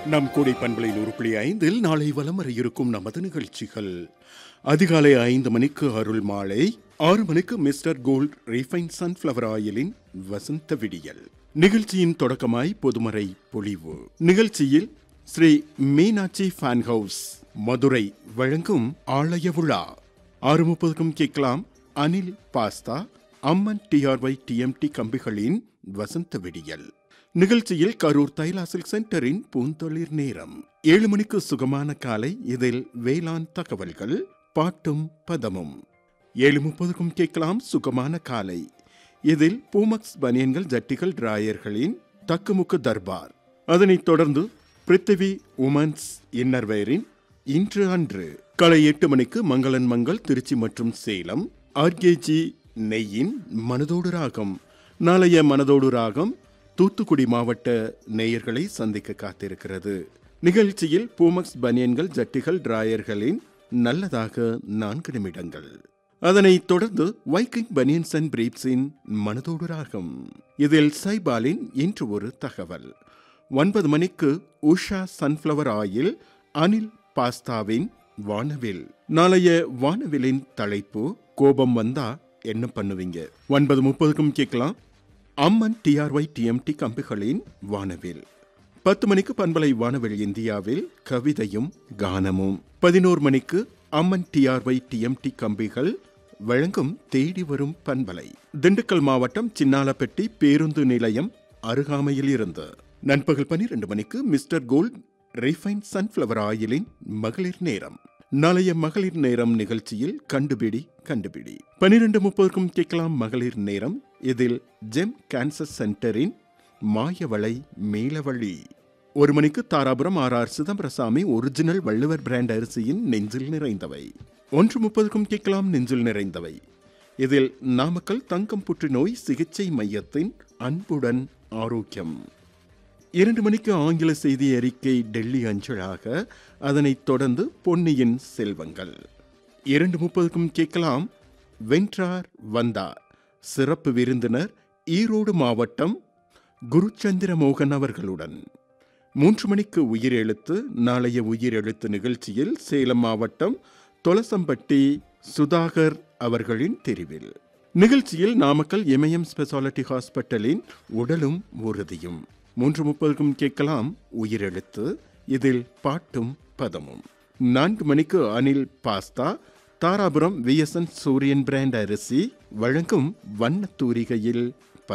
நம் கோடை பண்பலை நூறு புள்ளி ஐந்தில் நாளை வலம் வர இருக்கும் நமது நிகழ்ச்சிகள் அதிகாலை ஐந்து மணிக்கு அருள் மாலை ஆறு மணிக்கு மிஸ்டர் கோல்ட் ரீஃபைன் சன்ஃப்ளவர் ஆயிலின் வசந்த விடியல் நிகழ்ச்சியின் தொடக்கமாய் பொதுமறை பொழிவு நிகழ்ச்சியில் ஸ்ரீ மீனாட்சி ஃபேன் ஹவுஸ் மதுரை வழங்கும் ஆலய விழா ஆறு முப்பதுக்கும் கேட்கலாம் Anil pasta Amman TRY TMT கம்பிகளின் வசந்த விடியல் நிகழ்ச்சியில் கரூர் தைலாசில் சென்டரின் பூந்தொழிற் நேரம் ஏழு மணிக்கு சுகமான காலை இதில் வேளாண் தகவல்கள் பாட்டும் பதமும் ஏழு முப்பதுக்கும் கேட்கலாம் சுகமான காலை இதில் பூமக்ஸ் பனியன்கள் ஜட்டிகள் டிராயர்களின் தக்குமுக்கு தர்பார் அதனைத் தொடர்ந்து பிருத்திவி உமன்ஸ் இன்னர்வேரின் இன்று அன்று காலை எட்டு மணிக்கு மங்களன் மங்கள் திருச்சி மற்றும் சேலம் ஆர்கேஜி நெய்யின் மனதோடு ராகம் நாளைய மனதோடு ராகம் தூத்துக்குடி மாவட்ட நேயர்களை சந்திக்க காத்திருக்கிறது நிகழ்ச்சியில் பூமக்ஸ் பனியன்கள் ஜட்டிகள் டிராயர்களின் நல்லதாக நான்கு நிமிடங்கள் அதனைத் தொடர்ந்து வைக்கிங் பனியன்ஸ் அண்ட் பிரீப்ஸின் மனதோடு ராகம் இதில் சைபாலின் இன்று ஒரு தகவல் ஒன்பது மணிக்கு உஷா சன்ஃப்ளவர் ஆயில் அனில் பாஸ்தாவின் வானவில் நாளைய வானவிலின் தலைப்பு கோபம் வந்தா என்ன பண்ணுவீங்க ஒன்பது முப்பதுக்கும் கேட்கலாம் அம்மன் டிஆர்ஒய் டிஎம்டி கம்பிகளின் வானவில் பத்து மணிக்கு பண்பலை வானவில் இந்தியாவில் கவிதையும் கானமும் பதினோரு மணிக்கு அம்மன் டிஆர்ஒய் டிஎம்டி கம்பிகள் வழங்கும் தேடி வரும் பண்பலை திண்டுக்கல் மாவட்டம் சின்னாலப்பட்டி பேருந்து நிலையம் அருகாமையில் இருந்து நண்பகல் பனிரெண்டு மணிக்கு மிஸ்டர் கோல்ட் ரிஃபைன் சன்ஃப்ளவர் ஆயிலின் மகளிர் நேரம் நாளைய மகளிர் நேரம் நிகழ்ச்சியில் கண்டுபிடி கண்டுபிடி பனிரெண்டு முப்பதுக்கும் கேட்கலாம் மகளிர் நேரம் இதில் ஜெம் கேன்சர் சென்டரின் மாயவளை மேலவழி ஒரு மணிக்கு Dharapuram R R Chidambarasamy original Valluvar brand அரிசியின் நெஞ்சில் நிறைந்தவை ஒன்று முப்பதுக்கும் கேட்கலாம் நெஞ்சில் நிறைந்தவை இதில் நாமக்கல் தங்கம் புற்றுநோய் சிகிச்சை மையத்தின் அன்புடன் ஆரோக்கியம் இரண்டு மணிக்கு ஆங்கில செய்தி அறிக்கை டெல்லி அஞ்சலாக அதனைத் தொடர்ந்து பொன்னியின் செல்வங்கள் இரண்டு முப்பதுக்கும் கேட்கலாம் வென்றார் வந்தார் சிறப்பு விருந்தினர் ஈரோடு மாவட்டம் குருச்சந்திர மோகன் அவர்களுடன் மூன்று மணிக்கு உயிரெழுத்து நாளைய உயிரெழுத்து நிகழ்ச்சியில் சேலம் மாவட்டம் தொலசம்பட்டி சுதாகர் அவர்களின் தெரிவில் நிகழ்ச்சியில் நாமக்கல் எம்ஐஎம் ஸ்பெஷாலிட்டி ஹாஸ்பிட்டலின் உடலும் உறுதியும் மூன்று முப்பதுக்கும் கேட்கலாம் உயிரெழுத்து இதில் பாட்டும் பதமும் நான்கு மணிக்கு Anil pasta Dharapuram VSN Suriyan brand அரிசி வழங்கும் வண்ண தூரிகையில்